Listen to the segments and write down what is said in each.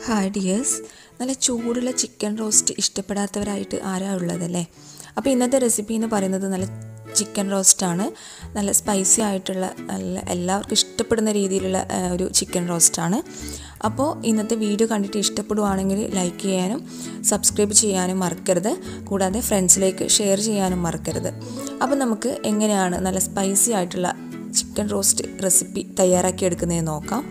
hi dears നല്ല ചൂടുള്ള chicken roast ഇഷ്ടപ്പെടാത്തവരായിട്ട് ആരാ ഉള്ളതല്ലേ അപ്പോൾ ഇന്നത്തെ റെസിപ്പി എന്ന് പറയുന്നത് നല്ല ചിക്കൻ റോസ്റ്റാണ് നല്ല സ്പൈസി ആയിട്ടുള്ള നല്ല എല്ലാവർക്കും ഇഷ്ടപ്പെടുന്ന രീതിയിലുള്ള ആ, ഒരു ചിക്കൻ റോസ്റ്റാണ് അപ്പോൾ ഇന്നത്തെ വീഡിയോ കണ്ടിട്ട് ഇഷ്ടപ്പെടുവാണെങ്കിൽ ലൈക്ക് ചെയ്യാനും സബ്സ്ക്രൈബ് ചെയ്യാനും മറക്കരുത് കൂടാതെ ഫ്രണ്ട്സിലേക്ക് ഷെയർ ചെയ്യാനും മറക്കരുത് അപ്പോൾ നമുക്ക് എങ്ങനെയാണ് നല്ല സ്പൈസി ആയിട്ടുള്ള ചിക്കൻ റോസ്റ്റ് റെസിപ്പി തയ്യാറാക്കി എടുക്കുന്നതെന്ന് നോക്കാം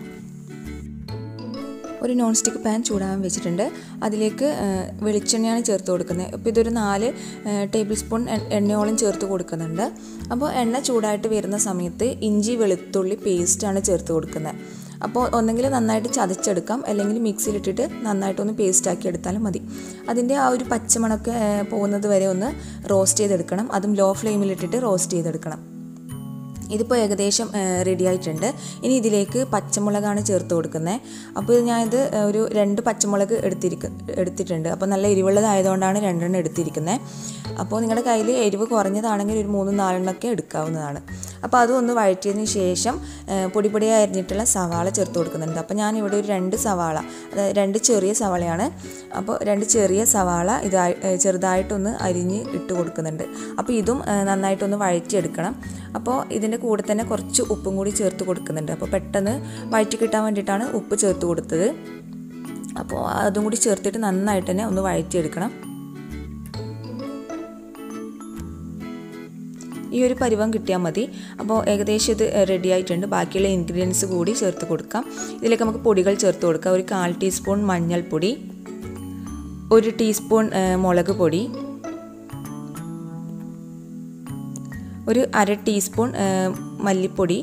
ഒരു നോൺ സ്റ്റിക്ക് പാൻ ചൂടാൻ വെച്ചിട്ടുണ്ട് അതിലേക്ക് ആ, വെളിച്ചെണ്ണയാണ് ചേർത്ത് കൊടുക്കുന്നത് അപ്പോൾ ഇതൊരു നാല് ആ, ടേബിൾ സ്പൂൺ എ- എണ്ണയോളം ചേർത്ത് കൊടുക്കുന്നുണ്ട് അപ്പോൾ എണ്ണ ചൂടായിട്ട് വരുന്ന സമയത്ത് ഇഞ്ചി വെളുത്തുള്ളി പേസ്റ്റാണ് ചേർത്ത് കൊടുക്കുന്നത് അപ്പോൾ ഒന്നെങ്കിൽ നന്നായിട്ട് ചതച്ചെടുക്കാം അല്ലെങ്കിൽ മിക്സിയിലിട്ടിട്ട് നന്നായിട്ടൊന്ന് പേസ്റ്റ് ആക്കി എടുത്താലും മതി അതിൻ്റെ ആ ഒരു പച്ചമണക്ക് ആ, പോകുന്നത് വരെ ഒന്ന് റോസ്റ്റ് ചെയ്തെടുക്കണം അതും ലോ ഫ്ലെയിമിലിട്ടിട്ട് റോസ്റ്റ് ചെയ്തെടുക്കണം ഇതിപ്പോൾ ഏകദേശം റെഡി ആയിട്ടുണ്ട് ഇനി ഇതിലേക്ക് പച്ചമുളകാണ് ചേർത്ത് കൊടുക്കുന്നത് അപ്പോൾ ഇത് ഞാനിത് ഏഹ്, ഒരു രണ്ട് പച്ചമുളക് എടുത്തിരിക്ക എടുത്തിട്ടുണ്ട് അപ്പോൾ നല്ല എരിവുള്ളതായതുകൊണ്ടാണ് രണ്ടെണ്ണം എടുത്തിരിക്കുന്നത് അപ്പോൾ നിങ്ങളുടെ കയ്യിൽ എരിവ് കുറഞ്ഞതാണെങ്കിൽ ഒരു മൂന്ന് നാലെണ്ണമൊക്കെ എടുക്കാവുന്നതാണ് അപ്പോൾ അതൊന്ന് വഴറ്റിയതിന് ശേഷം ഏഹ്, പൊടി പൊടിയായി അരിഞ്ഞിട്ടുള്ള സവാള ചേർത്ത് കൊടുക്കുന്നുണ്ട് അപ്പോൾ ഞാനിവിടെ ഒരു രണ്ട് സവാള അതായത് രണ്ട് ചെറിയ സവാളയാണ് അപ്പോൾ രണ്ട് ചെറിയ സവാള ഇതായി ഏഹ്, ചെറുതായിട്ടൊന്ന് അരിഞ്ഞ് ഇട്ട് കൊടുക്കുന്നുണ്ട് അപ്പോൾ ഇതും ഏഹ്, നന്നായിട്ടൊന്ന് വഴറ്റിയെടുക്കണം അപ്പോൾ ഇതിൻ്റെ കൂടെ തന്നെ കുറച്ച് ഉപ്പും കൂടി ചേർത്ത് കൊടുക്കുന്നുണ്ട് അപ്പോൾ പെട്ടെന്ന് വഴറ്റി കിട്ടാൻ വേണ്ടിയിട്ടാണ് ഉപ്പ് ചേർത്ത് കൊടുത്തത് അപ്പോൾ അതും കൂടി ചേർത്തിട്ട് നന്നായിട്ട് തന്നെ ഒന്ന് വഴറ്റിയെടുക്കണം ഈ ഒരു പരുവം കിട്ടിയാൽ മതി അപ്പോൾ ഏകദേശം ഇത് റെഡി ആയിട്ടുണ്ട് ബാക്കിയുള്ള ഇൻഗ്രീഡിയൻസ് കൂടി ചേർത്ത് കൊടുക്കാം ഇതിലേക്ക് നമുക്ക് പൊടികൾ ചേർത്ത് കൊടുക്കാം ഒരു കാൽ ടീസ്പൂൺ മഞ്ഞൾപ്പൊടി ഒരു ടീസ്പൂൺ ഏഹ്, മുളക് പൊടി ഒരു അര ടീസ്പൂൺ ഏഹ്, മല്ലിപ്പൊടി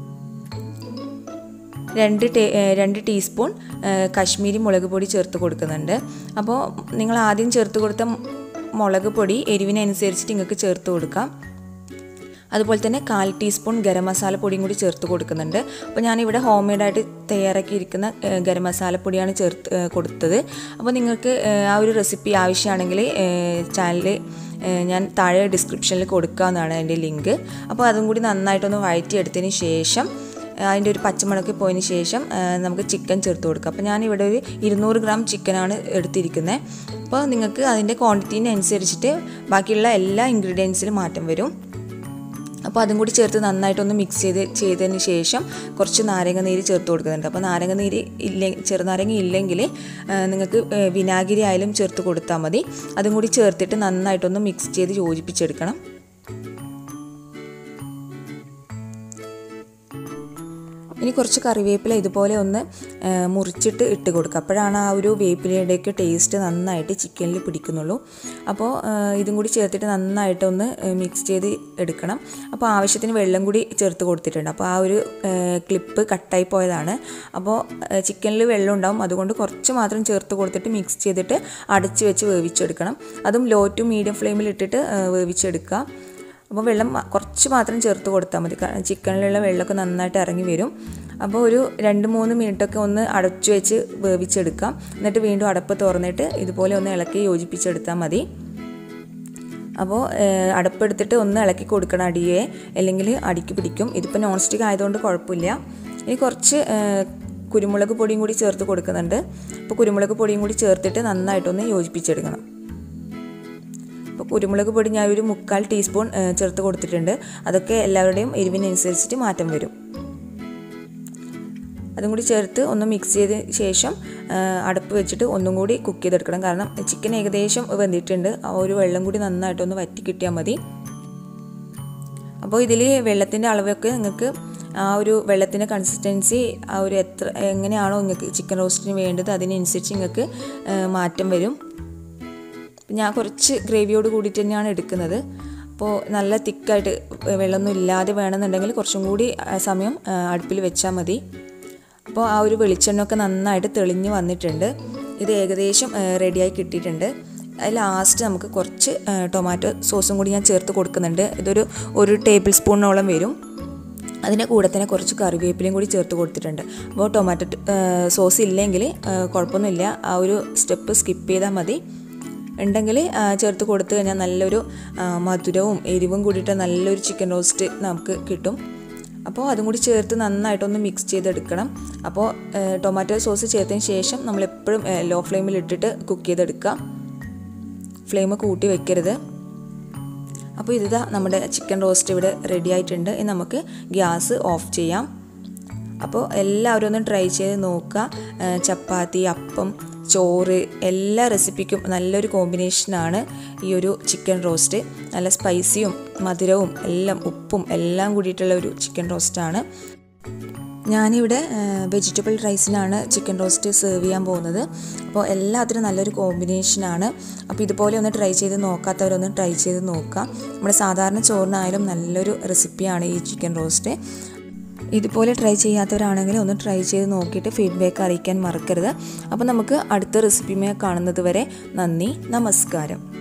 രണ്ട് ടേ ഏഹ്, രണ്ട് ടീസ്പൂൺ ഏഹ്, കാശ്മീരി മുളക് പൊടി ചേർത്ത് കൊടുക്കുന്നുണ്ട് അപ്പോൾ നിങ്ങൾ ആദ്യം ചേർത്ത് കൊടുത്ത മുളക് പൊടി എരിവിനനുസരിച്ചിട്ട് നിങ്ങൾക്ക് ചേർത്ത് കൊടുക്കാം അതുപോലെ തന്നെ കാൽ ടീസ്പൂൺ ഗരം മസാല പൊടിയും കൂടി ചേർത്ത് കൊടുക്കുന്നുണ്ട് അപ്പോൾ ഞാനിവിടെ ഹോം മെയ്ഡായിട്ട് തയ്യാറാക്കിയിരിക്കുന്ന ഏഹ്, ഗരം മസാല പൊടിയാണ് ചേർത്ത് ഏഹ്, കൊടുത്തത് അപ്പോൾ നിങ്ങൾക്ക് ഏഹ്, ആ ഒരു റെസിപ്പി ആവശ്യമാണെങ്കിൽ ചാനൽ ഞാൻ താഴെ ഡിസ്ക്രിപ്ഷനിൽ കൊടുക്കാവുന്നതാണ് അതിൻ്റെ ലിങ്ക് അപ്പോൾ അതും കൂടി നന്നായിട്ടൊന്ന് വഴറ്റിയെടുത്തതിന് ശേഷം ഏഹ്, അതിൻ്റെ ഒരു പച്ചമുളക് പോയതിന് ശേഷം ഏഹ്, നമുക്ക് ചിക്കൻ ചേർത്ത് കൊടുക്കാം അപ്പോൾ ഞാനിവിടെ ഒരു ഇരുന്നൂറ് ഗ്രാം ചിക്കനാണ് എടുത്തിരിക്കുന്നത് അപ്പോൾ നിങ്ങൾക്ക് അതിൻ്റെ ക്വാണ്ടിറ്റീനെ അനുസരിച്ചിട്ട് ബാക്കിയുള്ള എല്ലാ ഇൻഗ്രീഡിയൻസിലും മാറ്റം വരും അപ്പോൾ അതും കൂടി ചേർത്ത് നന്നായിട്ടൊന്ന് മിക്സ് ചെയ്ത് ചെയ്തതിന് ശേഷം കുറച്ച് നാരങ്ങ നീര് ചേർത്ത് കൊടുക്കുന്നുണ്ട് അപ്പോൾ നാരങ്ങ നീര് ഇല്ല ചെറുനാരങ്ങ ഇല്ലെങ്കിൽ ആ, നിങ്ങൾക്ക് ഏ, വിനാഗിരി ആയാലും ചേർത്ത് കൊടുത്താൽ മതി അതും കൂടി ചേർത്തിട്ട് നന്നായിട്ടൊന്ന് മിക്സ് ചെയ്ത് യോജിപ്പിച്ചെടുക്കണം ഇനി കുറച്ച് കറിവേപ്പില ഇതുപോലെ ഒന്ന് ആ, മുറിച്ചിട്ട് ഇട്ട് കൊടുക്കുക അപ്പോഴാണ് ആ ഒരു വേപ്പിലയുടെയൊക്കെ ടേസ്റ്റ് നന്നായിട്ട് ചിക്കനിൽ പിടിക്കുന്നുള്ളൂ അപ്പോൾ ആ, ഇതും കൂടി ചേർത്തിട്ട് നന്നായിട്ട് ഒന്ന് മിക്സ് ചെയ്ത് എടുക്കണം അപ്പോൾ ആവശ്യത്തിന് വെള്ളം കൂടി ചേർത്ത് കൊടുത്തിട്ടുണ്ട് അപ്പോൾ ആ ഒരു ക്ലിപ്പ് കട്ടായി പോയതാണ് അപ്പോൾ ചിക്കനിൽ വെള്ളം ഉണ്ടാവും അതുകൊണ്ട് കുറച്ച് മാത്രം ചേർത്ത് കൊടുത്തിട്ട് മിക്സ് ചെയ്തിട്ട് അടച്ച് വെച്ച് വേവിച്ചെടുക്കണം അതും ലോ ടു മീഡിയം ഫ്ലെയിമിൽ ഇട്ടിട്ട് ആ, വേവിച്ചെടുക്കുക അപ്പോൾ വെള്ളം മ- കുറച്ച് മാത്രം ചേർത്ത് കൊടുത്താൽ മതി കാരണം ചിക്കനിലുള്ള വെള്ളമൊക്കെ നന്നായിട്ട് ഇറങ്ങി വരും അപ്പോൾ ഒരു രണ്ട് മൂന്ന് മിനിറ്റൊക്കെ ഒന്ന് അടച്ചു വെച്ച് വേവിച്ചെടുക്കാം എന്നിട്ട് വീണ്ടും അടപ്പ് തുറന്നിട്ട് ഇതുപോലെ ഒന്ന് ഇളക്കി യോജിപ്പിച്ചെടുത്താൽ മതി അപ്പോൾ ഏഹ്, അടപ്പെടുത്തിട്ട് ഒന്ന് ഇളക്കി കൊടുക്കണം അടിയെ അല്ലെങ്കിൽ അടിക്ക് പിടിക്കും ഇതിപ്പോൾ നോൺ സ്റ്റിക്ക് ആയതുകൊണ്ട് കുഴപ്പമില്ല ഇനി കുറച്ച് ഏഹ്, കുരുമുളക് പൊടിയും കൂടി ചേർത്ത് കൊടുക്കുന്നുണ്ട് അപ്പോൾ കുരുമുളക് പൊടിയും കൂടി ചേർത്തിട്ട് നന്നായിട്ടൊന്ന് യോജിപ്പിച്ചെടുക്കണം അപ്പോൾ കുരുമുളക് പൊടി ഞാൻ ഒരു മുക്കാൽ ടീസ്പൂൺ ഏഹ്, ചേർത്ത് കൊടുത്തിട്ടുണ്ട് അതൊക്കെ എല്ലാവരുടെയും എരിവിനനുസരിച്ചിട്ട് മാറ്റം വരും അതും കൂടി ചേർത്ത് ഒന്ന് മിക്സ് ചെയ്ത ശേഷം ഏഹ്, അടപ്പ് വെച്ചിട്ട് ഒന്നും കൂടി കുക്ക് ചെയ്തെടുക്കണം കാരണം ചിക്കൻ ഏകദേശം വെന്തിട്ടുണ്ട് ആ ഒരു വെള്ളം കൂടി നന്നായിട്ടൊന്ന് വറ്റി കിട്ടിയാൽ മതി അപ്പോൾ ഇതിൽ വെള്ളത്തിൻ്റെ അളവൊക്കെ നിങ്ങൾക്ക് ആ ഒരു വെള്ളത്തിൻ്റെ കൺസിസ്റ്റൻസി ആ ഒരു എത്ര എങ്ങനെയാണോ നിങ്ങൾക്ക് ചിക്കൻ റോസ്റ്റിന് വേണ്ടത് അതിനനുസരിച്ച് നിങ്ങൾക്ക് ഏഹ്, മാറ്റം വരും ഞാൻ കുറച്ച് ഗ്രേവിയോട് കൂടിയിട്ട് തന്നെയാണ് എടുക്കുന്നത് അപ്പോൾ നല്ല തിക്കായിട്ട് വെള്ളമൊന്നും ഇല്ലാതെ വേണമെന്നുണ്ടെങ്കിൽ കുറച്ചും കൂടി ആ, സമയം ആ, അടുപ്പിൽ വെച്ചാൽ മതി അപ്പോൾ ആ ഒരു വെളിച്ചെണ്ണയൊക്കെ നന്നായിട്ട് തെളിഞ്ഞ് വന്നിട്ടുണ്ട് ഇത് ഏകദേശം റെഡിയായി കിട്ടിയിട്ടുണ്ട് അത് ലാസ്റ്റ് നമുക്ക് കുറച്ച് ആ, ടൊമാറ്റോ സോസും കൂടി ഞാൻ ചേർത്ത് കൊടുക്കുന്നുണ്ട് ഇതൊരു ഒരു ടേബിൾ സ്പൂണോളം വരും അതിൻ്റെ കൂടെ തന്നെ കുറച്ച് കറിവേപ്പിലയും കൂടി ചേർത്ത് കൊടുത്തിട്ടുണ്ട് അപ്പോൾ ടൊമാറ്റോ സോസ് ഇല്ലെങ്കിൽ ആ, കുഴപ്പമൊന്നുമില്ല ആ ഒരു സ്റ്റെപ്പ് സ്കിപ്പ് ചെയ്താൽ മതി ഉണ്ടെങ്കിൽ ആ, ചേർത്ത് കൊടുത്തു കഴിഞ്ഞാൽ നല്ലൊരു ആ, മധുരവും എരിവും കൂടിയിട്ട് നല്ലൊരു ചിക്കൻ റോസ്റ്റ് നമുക്ക് കിട്ടും അപ്പോൾ അതും കൂടി ചേർത്ത് നന്നായിട്ടൊന്ന് മിക്സ് ചെയ്തെടുക്കണം അപ്പോൾ ടൊമാറ്റോ സോസ് ചേർത്തതിന് ശേഷം നമ്മൾ എപ്പോഴും ലോ ഫ്ലെയിമിൽ ഇട്ടിട്ട് കുക്ക് ചെയ്തെടുക്കുക ഫ്ലെയിം കൂട്ടി വെക്കരുത് അപ്പോൾ ഇതാ നമ്മുടെ ചിക്കൻ റോസ്റ്റ് ഇവിടെ റെഡി ആയിട്ടുണ്ട് ഇനി നമുക്ക് ഗ്യാസ് ഓഫ് ചെയ്യാം അപ്പോൾ എല്ലാവരും ഒന്ന് ട്രൈ ചെയ്ത് നോക്കുക ചപ്പാത്തി അപ്പം ചോറ് എല്ലാ റെസിപ്പിക്കും നല്ലൊരു കോമ്പിനേഷനാണ് ഈ ഒരു ചിക്കൻ റോസ്റ്റ് നല്ല സ്പൈസിയും മധുരവും എല്ലാം ഉപ്പും എല്ലാം കൂടിയിട്ടുള്ള ഒരു ചിക്കൻ റോസ്റ്റാണ് ഞാനിവിടെ വെജിറ്റബിൾ റൈസിനാണ് ചിക്കൻ റോസ്റ്റ് സെർവ് ചെയ്യാൻ പോകുന്നത് അപ്പോൾ എല്ലാത്തിനും നല്ലൊരു കോമ്പിനേഷനാണ് അപ്പോൾ ഇതുപോലെ ഒന്ന് ട്രൈ ചെയ്ത് നോക്കാത്തവരൊന്ന് ട്രൈ ചെയ്ത് നോക്കാം നമ്മുടെ സാധാരണ ചോറിനായാലും നല്ലൊരു റെസിപ്പിയാണ് ഈ ചിക്കൻ റോസ്റ്റ് ഇതുപോലെ ട്രൈ ചെയ്യാത്തവരാണെങ്കിൽ ഒന്ന് ട്രൈ ചെയ്ത് നോക്കിയിട്ട് ഫീഡ്ബാക്ക് അറിയിക്കാൻ മറക്കരുത് അപ്പോൾ നമുക്ക് അടുത്ത റെസിപ്പിയുമായി കാണുന്നത് വരെ നന്ദി നമസ്കാരം